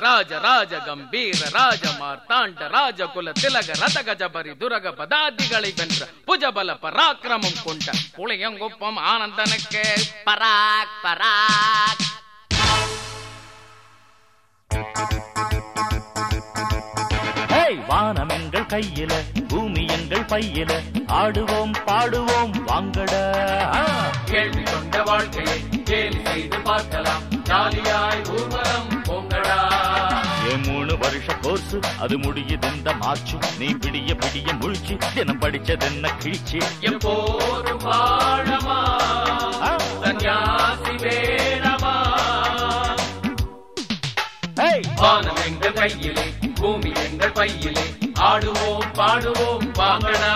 ராஜ ராஜ கம்பீர ராஜ மார்த்தாண்ட ராஜ குல திலக ரத கஜபரி துரக பதாதிகளை வென்ற புஜபல பராக்கிரமம் கொண்ட புளியங்குப்பம் ஆனந்தனுக்கு பராக் பராக் ஹேய் வானம் எங்கள் கையில பூமி எங்கள் பையில ஆடுவோம் பாடுவோம் வாங்கடா ஆ. கேள்வி கொண்ட வாழ்க்கையை கேலி செய்து பார்க்கலாம் ஜாலியாய் ஊர்வலம் போங்கடா என் மூணு வருஷ கோர்ஸ் அது முடியுது இந்த மார்ச் நீ பிடிய பிடிய முழிச்சு தினம் படிச்சது என்ன கிழிச்சு எப்போதும் வாழமா ஆ. சன்னியாசி வேணமா ஹேய் வானம் எங்கள் கையிலே பூமி எங்கள் பையிலே ஆடுவோம் பாடுவோம் வாங்கடா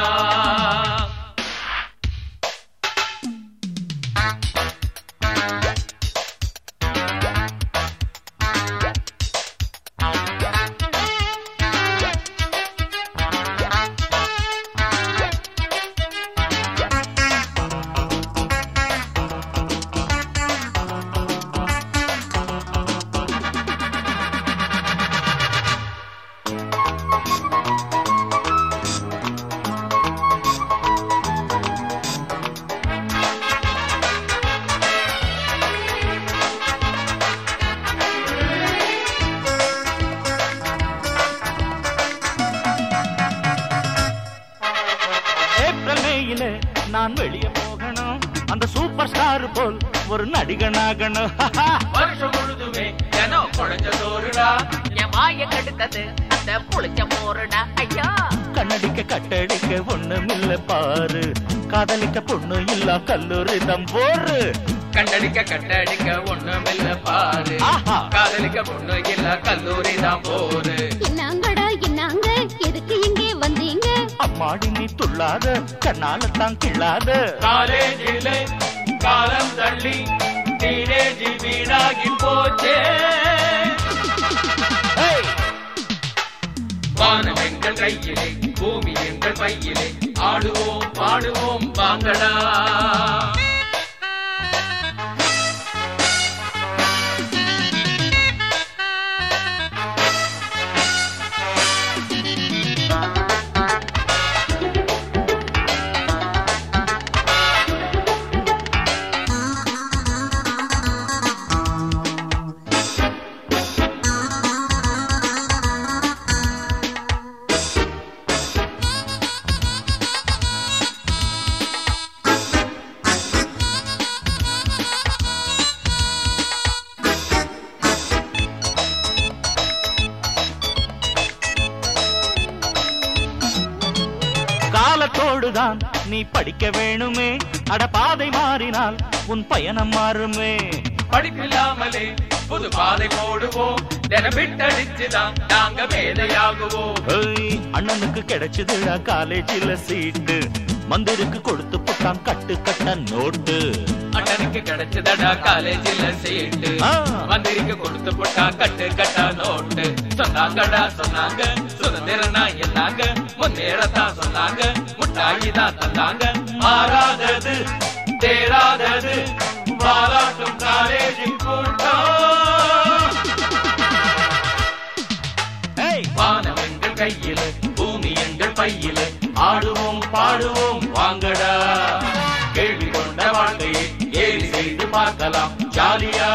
ஏப்ரல் மேயில நான் வெளியே போகணும் அந்த சூப்பர் ஸ்டார் போல் ஒரு நடிகனாகணும் வருஷம் முழுதுமே தினம் குழஞ்ச சோறுடா என் வாய கெடுத்தது அந்த புளிச்ச மோருடா ஐயா கண்ணடிக்க கட்டடிக்க ஒண்ணுமில்ல பாரு காதலிக்க பொண்ணு இல்ல கல்லூரி தம் போரு கண்டடிக்க கட்டடிக்க ஒண்ணுமில்ல பாரு ஆஹா. காதலிக்க பொண்ணு இல்ல கல்லூரி தான் போரு என்னங்கடா என்னங்க எதுக்கு இங்கே வந்தீங்க அம்மாடி நீ துள்ளாத கண்ணால தான் கிள்ளாத காலேஜில காலம் தள்ளி டீனேஜ் வீணாகி போச்சே ஹேய்! வானம் எங்கள் கையிலே பூமி எங்கள் பையிலே ஆடுவோம் பாடுவோம் வாங்கடா காலத்தோடுதான் நீ படிக்க வேணுமே அட பாதை மாறினால் உன் பயணம் மாறுமே படிப்பில்லாமலே புது பாதை போடுவோம் தினம் விட்டடிச்சுதான் நாங்க மேதையாகுவோம் ஏய், அண்ணனுக்கு கிடைச்சதுடா காலேஜில் சீட்டு மந்திருக்கு கொடுத்து புட்டான் கட்டு கட்ட நோட்டு அண்ணனுக்கு கிடைச்சதடா காலேஜில் சீட்டு ஆ. மந்திரிக்கு கொடுத்து போட்டா கட்டு கட்டா நோட்டு சொன்னாங்கடா சொன்னாங்க சுதந்திரனா என்னாங்க முன்னேறத்தான் சொன்னாங்க முட்டாயி தான் தந்தாங்க மாறாதது தேராதது பாராட்டும் காலேஜின் கூட்டம் ஏய், வானம் எங்கள் கையில பூமி எங்கள் பையில ஆடுவோம் பாடுவோம் வாங்கடா கேள்வி கொண்ட வாழ்க்கையை ஏறி செய்து பார்க்கலாம் ஜாலியா